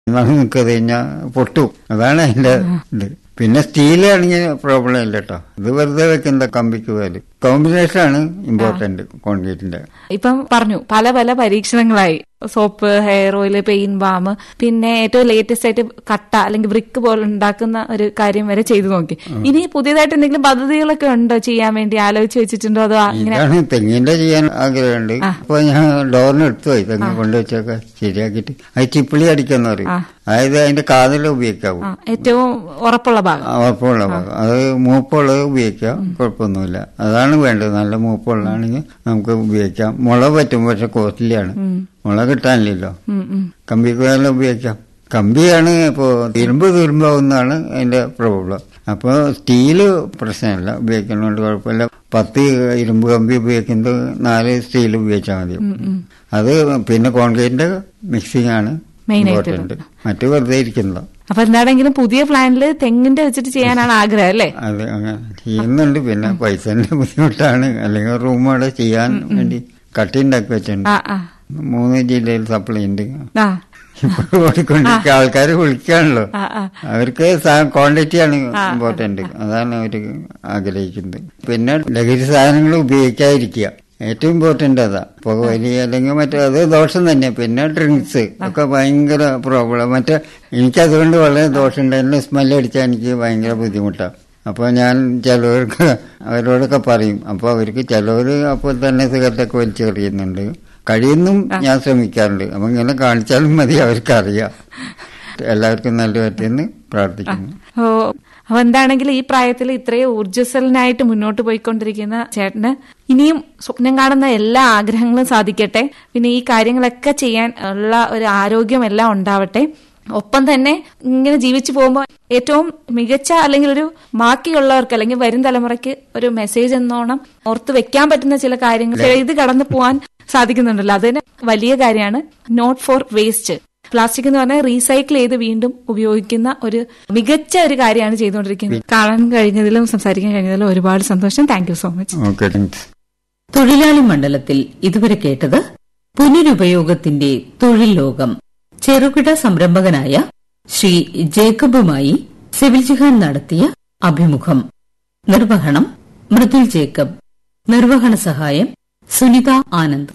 നനവ് നിൽക്കാതെ കഴിഞ്ഞാൽ പൊട്ടും അതാണ് അതിന്റെ ഇത് പിന്നെ സ്റ്റീലാണെങ്കിൽ പ്രോബ്ലം ഇല്ല കേട്ടോ ഇത് വെറുതെ വെക്കുന്ന കമ്പിക്ക് പോയാല് കോമ്പിനേഷൻ ആണ് ഇമ്പോർട്ടന്റ് കോൺക്രീറ്റിന്റെ ഇപ്പം പറഞ്ഞു പല പല പരീക്ഷണങ്ങളായി soap hair oil pain balm പിന്നെ ഏറ്റവും ലേറ്റസ്റ്റ് ആയിട്ട് കട്ട അല്ലെങ്കിൽ ബ്രിക്ക് പോലെ ഉണ്ടാക്കുന്ന ഒരു കാര്യം വരെ ചെയ്തു നോക്കി ഇനി പുതിയതായിട്ട് എന്തെങ്കിലും പദ്ധതികളൊക്കെ ഉണ്ടോ ചെയ്യാൻ വേണ്ടി ആലോചിച്ച് വെച്ചിട്ടുണ്ടോ അതോ ഇങ്ങനെ ഇതാണ് തെങ്ങിന്റെ ചെയ്യാൻ ആഗ്രഹമുണ്ട് അപ്പൊ ഞാൻ ഡോറിന് എടുത്തു പോയി തെങ്ങ് കൊണ്ടുവച്ചൊക്കെ ശരിയാക്കിയിട്ട് അത് ചിപ്പിളി അടിക്കാന്ന് പറയും അതായത് അതിന്റെ കാതിൽ ഉപയോഗിക്കാവൂ ആ, ഏറ്റവും ഉറപ്പുള്ള ഭാഗം ഉറപ്പുള്ള ഭാഗം അത് മൂപ്പുള്ളത് ഉപയോഗിക്കാം കുഴപ്പമൊന്നുമില്ല അതാണ് വേണ്ടത് നല്ല മൂപ്പുള്ളതാണെങ്കിൽ നമുക്ക് ഉപയോഗിക്കാം മുള പറ്റും പക്ഷെ കോസ്റ്റ്ലിയാണ് മുള കിട്ടാനില്ലല്ലോ ഉം, ഉം. കമ്പി കുഴൽ ഉപയോഗിക്കാം കമ്പിയാണ് ഇപ്പോ ഇരുമ്പ് തുരുമ്പാവുന്നതാണ് അതിന്റെ പ്രോബ്ലം അപ്പോൾ സ്റ്റീല് പ്രശ്നമില്ല ഉപയോഗിക്കുന്നതുകൊണ്ട് കുഴപ്പമില്ല പത്ത് ഇരുമ്പ് കമ്പി ഉപയോഗിക്കുന്നത് നാല് സ്റ്റീൽ ഉപയോഗിച്ചാൽ മതി അത് പിന്നെ കോൺക്രീറ്റിന്റെ മിക്സിംഗ് ആണ് Main ആയിട്ട് ഇമ്പോർട്ടന്റ് മറ്റു വെറുതെ ഇരിക്കുന്നതോ അപ്പൊ എന്താണെങ്കിലും പുതിയ പ്ലാനിൽ തെങ്ങിന്റെ വെച്ചിട്ട് ചെയ്യാനാണ് ആഗ്രഹം അല്ലേ അത് അങ്ങനെ ചെയ്യുന്നുണ്ട് പിന്നെ പൈസന്റെ ബുദ്ധിമുട്ടാണ് അല്ലെങ്കിൽ റൂം അവിടെ ചെയ്യാൻ വേണ്ടി കട്ടി ഉണ്ടാക്കി വെച്ചിട്ടുണ്ട് ആ ആ മൂന്ന് ജില്ലയിൽ സപ്ലൈ ഉണ്ട് ആ ഇപ്പോൾ ഓടിക്കൊണ്ടിരിക്കുക ആൾക്കാർ വിളിക്കാണല്ലോ ആ ആ അവർക്ക് ക്വാണ്ടിറ്റി ആണ് ഇമ്പോർട്ടന്റ് അതാണ് അവർ ആഗ്രഹിക്കുന്നത് പിന്നെ ലഹരി സാധനങ്ങൾ ഉപയോഗിക്കാതിരിക്കുക ഏറ്റവും ഇമ്പോർട്ടന്റ് അതാ പുകവലി അല്ലെങ്കിൽ മറ്റേ അത് ദോഷം തന്നെ പിന്നെ ഡ്രിങ്ക്സ് ഒക്കെ ഭയങ്കര പ്രോബ്ലം മറ്റേ എനിക്കതുകൊണ്ട് വളരെ ദോഷമുണ്ട് എന്നെ സ്മെല്ല് അടിച്ചാൽ എനിക്ക് ഭയങ്കര ബുദ്ധിമുട്ടാണ് അപ്പോൾ ഞാൻ ചിലവർക്ക് അവരോടൊക്കെ പറയും അപ്പോൾ അവർക്ക് ചിലവർ അപ്പോൾ തന്നെ സിഗരറ്റൊക്കെ വലിച്ചെറിയുന്നുണ്ട് കഴിയുന്നും ഞാൻ ശ്രമിക്കാറുണ്ട് അപ്പം ഇങ്ങനെ കാണിച്ചാലും മതി അവർക്കറിയാം എല്ലാവർക്കും നല്ല പറ്റിയെന്ന് പ്രാർത്ഥിക്കുന്നു ഓ അപ്പൊ എന്താണെങ്കിലും ഈ പ്രായത്തിൽ ഇത്രയും ഊർജ്ജസ്വലനായിട്ട് മുന്നോട്ട് പോയിക്കൊണ്ടിരിക്കുന്ന ചേട്ടന് ഇനിയും സ്വപ്നം കാണുന്ന എല്ലാ ആഗ്രഹങ്ങളും സാധിക്കട്ടെ പിന്നെ ഈ കാര്യങ്ങളൊക്കെ ചെയ്യാൻ ഉള്ള ഒരു ആരോഗ്യം എല്ലാം ഉണ്ടാവട്ടെ ഒപ്പം തന്നെ ഇങ്ങനെ ജീവിച്ചു പോകുമ്പോൾ ഏറ്റവും മികച്ച അല്ലെങ്കിൽ ഒരു ബാക്കിയുള്ളവർക്ക് അല്ലെങ്കിൽ വരും തലമുറയ്ക്ക് ഒരു മെസ്സേജ് എന്നോണം ഓർത്ത് വെക്കാൻ പറ്റുന്ന ചില കാര്യങ്ങൾ ഇത് കടന്നു പോകാൻ സാധിക്കുന്നുണ്ടല്ലോ അത് തന്നെ വലിയ കാര്യമാണ് നോട്ട് ഫോർ വേസ്റ്റ് പ്ലാസ്റ്റിക് എന്ന് പറഞ്ഞാൽ റീസൈക്കിൾ ചെയ്ത് വീണ്ടും ഉപയോഗിക്കുന്ന ഒരു മികച്ച ഒരു കാര്യമാണ് ചെയ്തുകൊണ്ടിരിക്കുന്നത് കാണാൻ കഴിഞ്ഞതിലും സംസാരിക്കാൻ കഴിഞ്ഞതിലും ഒരുപാട് സന്തോഷം thank you so much okay thanks തൊഴിലാളി മണ്ഡലത്തിൽ ഇതുവരെ കേട്ടത് പുനരുപയോഗത്തിന്റെ തൊഴിൽ ലോകം ചെറുകിട സംരംഭകനായ ശ്രീ ജേക്കബുമായി സിവിൽ ജിഹാൻ നടത്തിയ അഭിമുഖം നിർവഹണം മൃദുൽ ജേക്കബ് നിർവഹണ സഹായം സുനിത ആനന്ദ്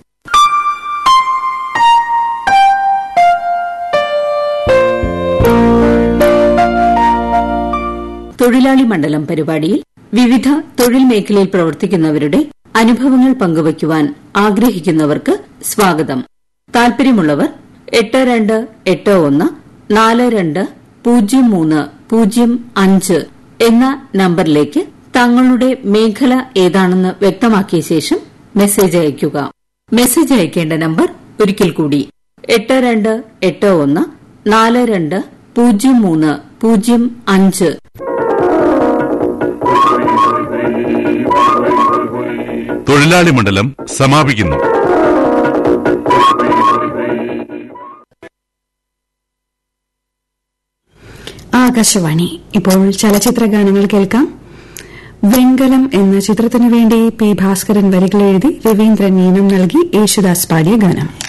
തൊഴിലാളി മണ്ഡലം പരിപാടിയിൽ വിവിധ തൊഴിൽ മേഖലയിൽ പ്രവർത്തിക്കുന്നവരുടെ അനുഭവങ്ങൾ പങ്കുവയ്ക്കുവാൻ ആഗ്രഹിക്കുന്നവർക്ക് സ്വാഗതം താൽപര്യമുള്ളവർ എട്ട് രണ്ട് എട്ട് ഒന്ന് നാല് രണ്ട് പൂജ്യം മൂന്ന് പൂജ്യം അഞ്ച് എന്ന നമ്പറിലേക്ക് തങ്ങളുടെ മേഖല ഏതാണെന്ന് വ്യക്തമാക്കിയ ശേഷം മെസ്സേജ് അയയ്ക്കുക മെസ്സേജ് അയക്കേണ്ട നമ്പർ ഒരിക്കൽ കൂടി എട്ട് രണ്ട് എട്ട് ഒന്ന് നാല് രണ്ട് പൂജ്യം മൂന്ന് പൂജ്യം അഞ്ച് തൊഴിലാളി മണ്ഡലം സമാപിക്കുന്നു ആകാശവാണി ഇപ്പോൾ ചലച്ചിത്ര ഗാനങ്ങൾ കേൾക്കാം വെങ്കലം എന്ന ചിത്രത്തിനു വേണ്ടി പി ഭാസ്കരൻ വരികൾ എഴുതി രവീന്ദ്രൻ ഈണം നൽകി യേശുദാസ് പാടിയ ഗാനം